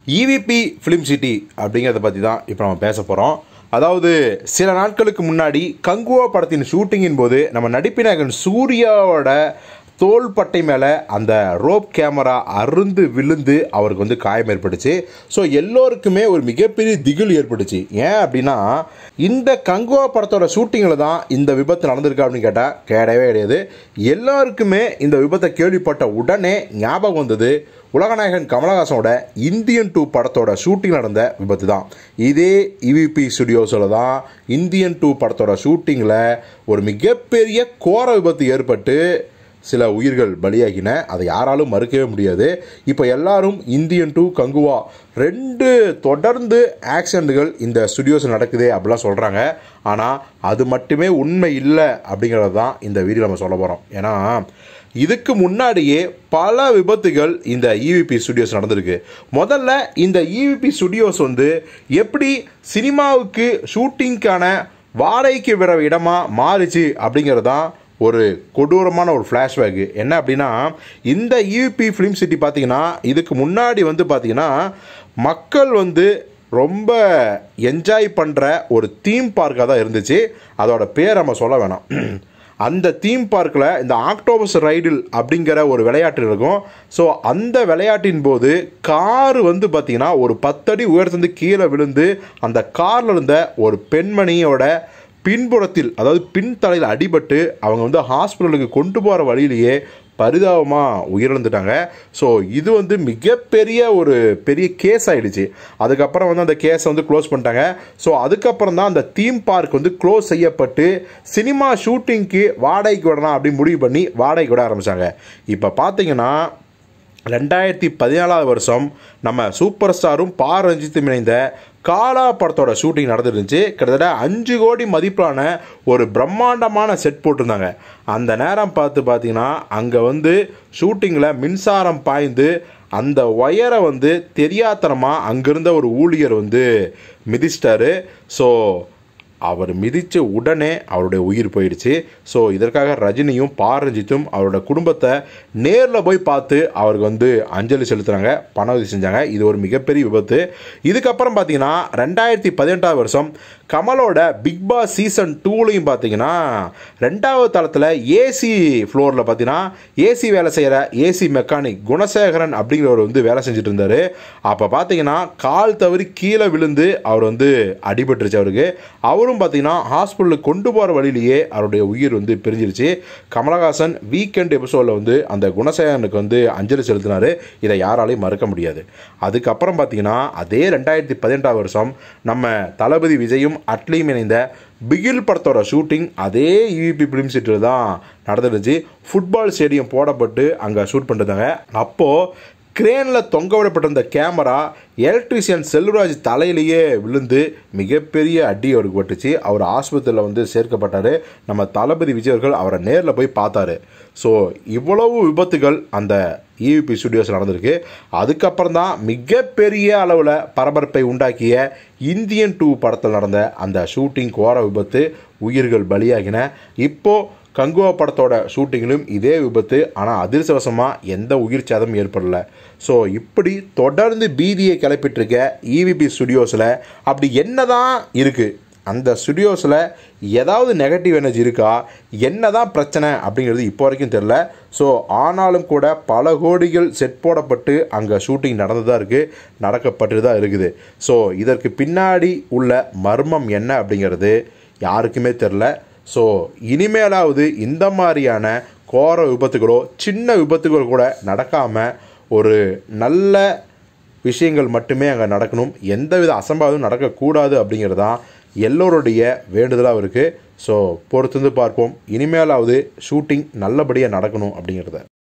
EVP film city அப்படிங்கிறத பற்றி தான் இப்போ நம்ம பேச போகிறோம் அதாவது சில நாட்களுக்கு முன்னாடி கங்குவா படத்தின் ஷூட்டிங்கின் போது நம்ம நடிப்பினகன் சூர்யாவோட தோள்பட்டை மேலே அந்த ரோப் கேமரா அருந்து விழுந்து அவருக்கு வந்து காயம் ஏற்பட்டுச்சு ஸோ எல்லோருக்குமே ஒரு மிகப்பெரிய திகில் ஏற்பட்டுச்சு ஏன் அப்படின்னா இந்த கங்குவா படத்தோட ஷூட்டிங்கில் தான் இந்த விபத்து நடந்திருக்கு அப்படின்னு கேட்டால் கிடையவே கிடையாது எல்லாருக்குமே இந்த விபத்தை கேள்விப்பட்ட உடனே ஞாபகம் வந்தது உலகநாயகன் கமலஹாசனோட இந்தியன் டூ படத்தோட ஷூட்டிங் நடந்த விபத்து தான் இதே இவிபி ஸ்டுடியோஸில் தான் இந்தியன் டூ படத்தோட ஷூட்டிங்கில் ஒரு மிகப்பெரிய கோர விபத்து ஏற்பட்டு சில உயிர்கள் பலியாகின அதை யாராலும் மறுக்கவே முடியாது இப்போ எல்லாரும் இந்தியன் டூ கங்குவா ரெண்டு தொடர்ந்து ஆக்சிடென்ட்டுகள் இந்த ஸ்டுடியோஸ் நடக்குது அப்படிலாம் சொல்கிறாங்க ஆனால் அது மட்டுமே உண்மை இல்லை அப்படிங்கிறது தான் இந்த வீடியோ நம்ம சொல்ல போகிறோம் ஏன்னா இதுக்கு முன்னாடியே பல விபத்துகள் இந்த இவிபி ஸ்டுடியோஸ் நடந்திருக்கு முதல்ல இந்த இவிபி ஸ்டுடியோஸ் வந்து எப்படி சினிமாவுக்கு ஷூட்டிங்க்கான வாடகைக்கு விட இடமா மாறுச்சு அப்படிங்கிறது தான் ஒரு கொடூரமான ஒரு ஃப்ளாஷ்பேக்கு என்ன அப்படின்னா இந்த யூபி ஃபிலிம் சிட்டி பார்த்தீங்கன்னா இதுக்கு முன்னாடி வந்து பார்த்தீங்கன்னா மக்கள் வந்து ரொம்ப என்ஜாய் பண்ணுற ஒரு தீம் பார்க்காக தான் இருந்துச்சு அதோட பேர் நம்ம சொல்ல வேணாம் அந்த தீம் பார்க்கில் இந்த ஆக்டோபஸ் ரைடில் அப்படிங்கிற ஒரு விளையாட்டு இருக்கும் ஸோ அந்த விளையாட்டின் போது காரு வந்து பார்த்திங்கன்னா ஒரு பத்தடி உயரத்துலேருந்து கீழே விழுந்து அந்த காரில் இருந்த ஒரு பெண்மணியோட பின்புறத்தில் அதாவது பின்தலையில் அடிபட்டு அவங்க வந்து ஹாஸ்பிட்டலுக்கு கொண்டு போகிற வழியிலேயே பரிதாபமாக உயிரிழந்துட்டாங்க ஸோ இது வந்து மிகப்பெரிய ஒரு பெரிய கேஸ் ஆகிடுச்சு அதுக்கப்புறம் வந்து அந்த கேஸை வந்து க்ளோஸ் பண்ணிட்டாங்க ஸோ அதுக்கப்புறம் தான் அந்த தீம் பார்க் வந்து க்ளோஸ் செய்யப்பட்டு சினிமா ஷூட்டிங்க்கு வாடகைக்கு விடலாம் அப்படின்னு முடிவு பண்ணி வாடகைக்கு விட ஆரம்பித்தாங்க இப்போ பார்த்தீங்கன்னா ரெண்டாயிரத்தி பதினாலாவது வருஷம் நம்ம சூப்பர் ஸ்டாரும் பா ரஞ்சித்தும் இணைந்த காலா படத்தோட ஷூட்டிங் நடந்துருந்துச்சு கிட்டத்தட்ட அஞ்சு கோடி மதிப்பிலான ஒரு பிரம்மாண்டமான செட் போட்டிருந்தாங்க அந்த நேரம் பார்த்து பார்த்தீங்கன்னா அங்கே வந்து ஷூட்டிங்கில் மின்சாரம் பாய்ந்து அந்த ஒயரை வந்து தெரியாத்தனமாக அங்கிருந்த ஒரு ஊழியர் வந்து மிதிச்சிட்டாரு ஸோ அவர் மிதித்த உடனே அவருடைய உயிர் போயிடுச்சு ஸோ இதற்காக ரஜினியும் பாரஞ்சித்தும் அவரோட குடும்பத்தை நேரில் போய் பார்த்து அவருக்கு வந்து அஞ்சலி செலுத்துகிறாங்க பண உதவி செஞ்சாங்க இது ஒரு மிகப்பெரிய விபத்து இதுக்கப்புறம் பார்த்தீங்கன்னா ரெண்டாயிரத்தி பதினெட்டாவது வருஷம் கமலோட பிக் பாஸ் சீசன் டூலையும் பார்த்தீங்கன்னா ரெண்டாவது தளத்தில் ஏசி ஃப்ளோரில் பார்த்தீங்கன்னா ஏசி வேலை செய்கிற ஏசி மெக்கானிக் குணசேகரன் அப்படிங்கிறவர் வந்து வேலை செஞ்சுட்டு இருந்தார் அப்போ பார்த்தீங்கன்னா கால் தவறி கீழே விழுந்து அவர் வந்து அடிபட்டுருச்சு அவருக்கு அவரும் பார்த்தீங்கன்னா ஹாஸ்பிட்டலுக்கு கொண்டு போகிற வழியிலேயே அவருடைய உயிர் வந்து பிரிஞ்சிருச்சு கமலஹாசன் வீக்கெண்ட் எபிசோடில் வந்து அந்த குணசேகரனுக்கு வந்து அஞ்சலி செலுத்தினார் இதை யாராலையும் மறுக்க முடியாது அதுக்கப்புறம் பார்த்தீங்கன்னா அதே ரெண்டாயிரத்தி பதினெட்டாம் வருஷம் நம்ம தளபதி விஜயும் அட்லியும் இணைந்த பிகில் படத்தோட ஷூட்டிங் அதே இவிபி ஃபிலிம் சிட்டியில் தான் நடந்துருந்துச்சு ஃபுட்பால் ஸ்டேடியம் போடப்பட்டு அங்கே ஷூட் பண்ணிருந்தாங்க அப்போது கிரேனில் தொங்க விடப்பட்டிருந்த கேமரா எலக்ட்ரிஷியன் செல்வராஜ் தலையிலேயே விழுந்து மிகப்பெரிய அடி அவருக்கு பட்டுச்சு அவர் ஆஸ்பத்திரியில் வந்து சேர்க்கப்பட்டார் நம்ம தளபதி விஜய் அவர்கள் அவரை நேரில் போய் பார்த்தாரு ஸோ இவ்வளவு விபத்துகள் அந்த இவிபி ஸ்டுடியோஸ் நடந்திருக்கு அதுக்கப்புறம் தான் மிகப்பெரிய அளவில் பரபரப்பை உண்டாக்கிய இந்தியன் டூ படத்தில் நடந்த அந்த ஷூட்டிங் கோர விபத்து உயிர்கள் பலியாகின இப்போது கங்குவா படத்தோட ஷூட்டிங்கிலும் இதே விபத்து ஆனால் அதிர்ஷ்டவசமாக எந்த உயிர் சேதமும் ஏற்படல ஸோ இப்படி தொடர்ந்து பீதியை கிளப்பிட்டுருக்க இவிபி ஸ்டுடியோஸில் அப்படி என்ன தான் இருக்குது அந்த ஸ்டுடியோஸில் ஏதாவது நெகட்டிவ் எனர்ஜி இருக்கா என்ன தான் பிரச்சனை அப்படிங்கிறது இப்போ வரைக்கும் தெரில ஸோ ஆனாலும் கூட பல கோடிகள் செட் போடப்பட்டு அங்கே ஷூட்டிங் நடந்து தான் இருக்குது நடக்கப்பட்டு தான் இருக்குது ஸோ இதற்கு பின்னாடி உள்ள மர்மம் என்ன அப்படிங்கிறது யாருக்குமே தெரில ஸோ இனிமேலாவது இந்த மாதிரியான கோர விபத்துகளோ சின்ன விபத்துகள் கூட நடக்காமல் ஒரு நல்ல விஷயங்கள் மட்டுமே அங்கே நடக்கணும் எந்தவித அசம்பாவிதம் நடக்கக்கூடாது அப்படிங்கிறது தான் எல்லோருடைய வேண்டுதலாக இருக்குது ஸோ பொறுத்திருந்து பார்ப்போம் இனிமேலாவது ஷூட்டிங் நல்லபடியாக நடக்கணும் அப்படிங்கிறத